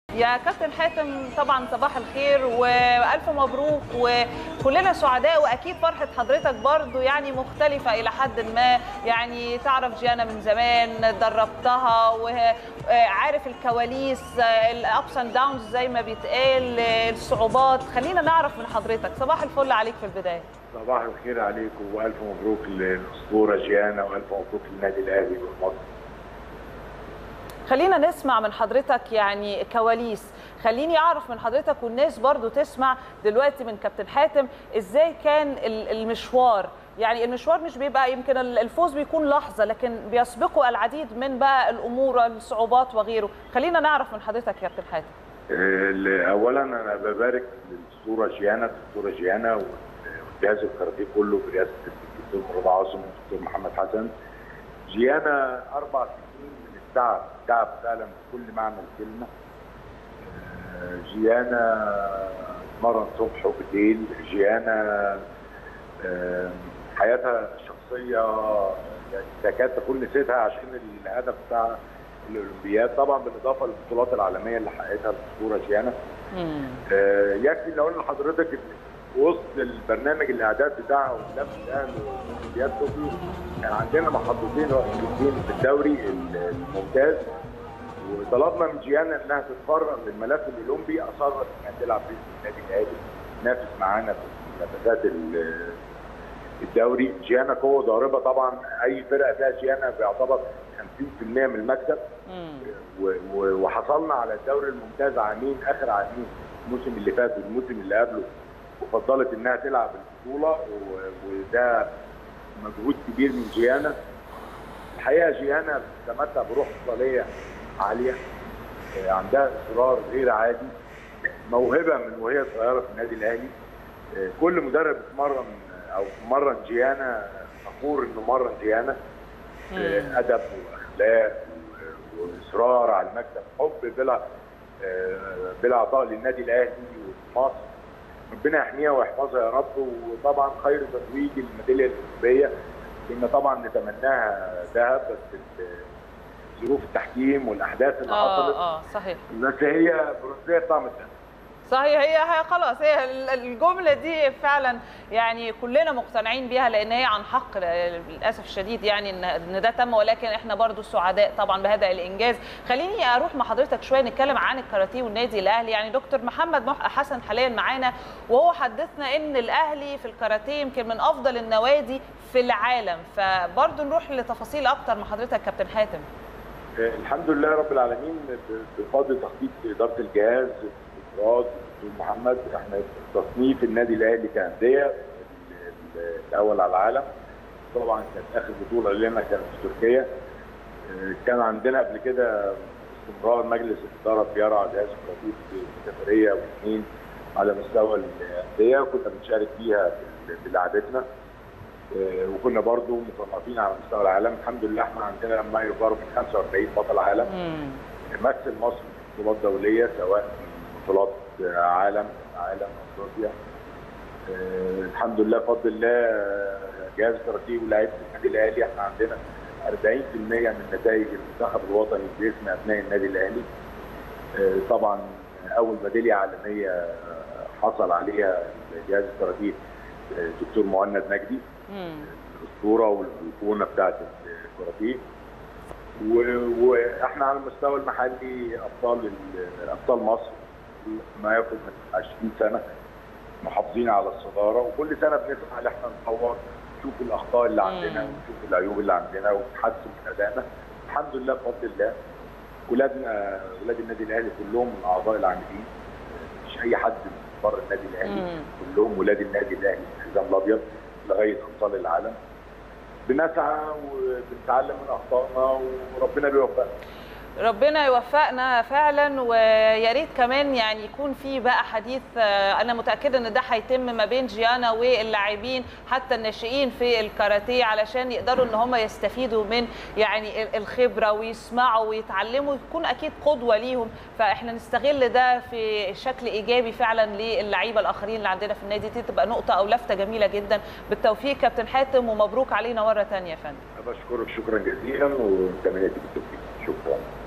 يا كابتن حاتم طبعا صباح الخير والف مبروك وكلنا سعداء واكيد فرحه حضرتك برضو يعني مختلفه الى حد ما يعني تعرف جيانا من زمان دربتها وعارف الكواليس الابس اند داونز زي ما بيتقال الصعوبات خلينا نعرف من حضرتك صباح الفل عليك في البدايه صباح الخير عليكم والف مبروك للاسطوره جيانا والف مبروك للنادي الاهلي والمصري خلينا نسمع من حضرتك يعني كواليس خليني اعرف من حضرتك والناس برضو تسمع دلوقتي من كابتن حاتم ازاي كان المشوار يعني المشوار مش بيبقى يمكن الفوز بيكون لحظه لكن بيسبقه العديد من بقى الامور الصعوبات وغيره خلينا نعرف من حضرتك يا كابتن حاتم اولا انا ببارك للاسطوره جيانا الدكتوره جيانا والجهاز الكاراتيه كله برئاسه الدكتور مراد عاصم والدكتور محمد حسن جيانا اربع سنين من التعب تعب فعلا بكل معنى الكلمه جيانا مرن صبح وبالليل جيانا حياتها الشخصيه يعني تكاد تكون نسيتها عشان الهدف بتاع الاولمبياد طبعا بالاضافه للبطولات العالميه اللي حققتها الاسطوره جيانا يكفي لو اقول لحضرتك وسط البرنامج الاعداد بتاعها ولبس الاهلي واولمبياد طوكيو كان عندنا محطتين رئيسيتين في الدوري الممتاز وطلبنا من جيانا انها تتفرغ للملف الاولمبي اصرت انها تلعب في النادي الاهلي تنافس معانا في منافسات الدوري جيانا قوه ضاربه طبعا اي فرقه فيها جيانا بيعتبر 50% من المكسب وحصلنا على الدوري الممتاز عامين اخر عامين الموسم اللي فات والموسم اللي قبله وفضلت انها تلعب البطوله وده مجهود كبير من جيانا الحقيقه جيانا تتمتع بروح قتاليه عاليه عندها اصرار غير عادي موهبه من وهي صغيره في النادي الاهلي كل مدرب اتمرن او مرن جيانا فخور انه مرن جيانا ادب واخلاق واصرار على المكسب حب بلا بلا عطاء للنادي الاهلي ومصر ربنا يحميها ويحفظها يا رب وطبعا خير تتويج الميداليه الاولمبيه كنا طبعا نتمناها ذهب بس ظروف التحكيم والاحداث اللي آه حصلت اه صحيح بس هي برونزيه طعم الذهب صحيح هي هي خلاص هي الجمله دي فعلا يعني كلنا مقتنعين بيها لان هي عن حق للاسف الشديد يعني ان ان ده تم ولكن احنا برضو سعداء طبعا بهذا الانجاز خليني اروح مع حضرتك شويه نتكلم عن الكاراتيه والنادي الاهلي يعني دكتور محمد حسن حاليا معانا وهو حدثنا ان الاهلي في الكاراتيه يمكن من افضل النوادي في العالم فبرضو نروح لتفاصيل اكتر مع حضرتك كابتن حاتم الحمد لله رب العالمين بفضل تخطيط اداره الجهاز الافراد دكتور محمد احنا تصنيف النادي الاهلي كانديه الاول على العالم طبعا كانت اخر بطوله لنا كانت في تركيا كان عندنا قبل كده استمرار مجلس الاداره بيرعى جهاز التوظيف في سفريه واثنين على مستوى الانديه وكنا بنشارك فيها بلعبتنا وكنا برضو مصنفين على مستوى العالم الحمد لله احنا عندنا ما يقارب من 45 بطل عالم يمثل مصر في بطولات دوليه سواء بطولات عالم عالم افريقيا أه الحمد لله بفضل الله جهاز الكاراتيه ولاعيبه النادي الاهلي احنا عندنا 40% من نتائج المنتخب الوطني باسم ابناء النادي الاهلي أه طبعا اول ميداليه عالميه حصل عليها جهاز الكاراتيه دكتور مهند نجدي الاسطوره والايقونه بتاعت الكاراتيه واحنا على المستوى المحلي ابطال ابطال مصر ما ياخد من 20 سنه محافظين على الصداره وكل سنه بنسعى ان احنا نطور نشوف الاخطاء اللي عندنا ونشوف العيوب اللي عندنا ونحسن من ادائنا الحمد لله بفضل الله ولادنا ولاد النادي الاهلي كلهم من اعضاء العاملين مش اي حد من بره النادي الاهلي كلهم ولاد النادي الاهلي الحزام الابيض لغايه ابطال العالم بنسعى وبنتعلم من اخطائنا وربنا بيوفقنا ربنا يوفقنا فعلا ويا ريت كمان يعني يكون في بقى حديث انا متاكده ان ده هيتم ما بين جيانا واللاعبين حتى الناشئين في الكاراتيه علشان يقدروا ان هم يستفيدوا من يعني الخبره ويسمعوا ويتعلموا يكون اكيد قدوه ليهم فاحنا نستغل ده في شكل ايجابي فعلا للعيبه الاخرين اللي عندنا في النادي دي تبقى نقطه او لفته جميله جدا بالتوفيق كابتن حاتم ومبروك علينا مره ثانيه يا فندم بشكرك شكرا جزيلا وتمنياتي بالتوفيق شكرا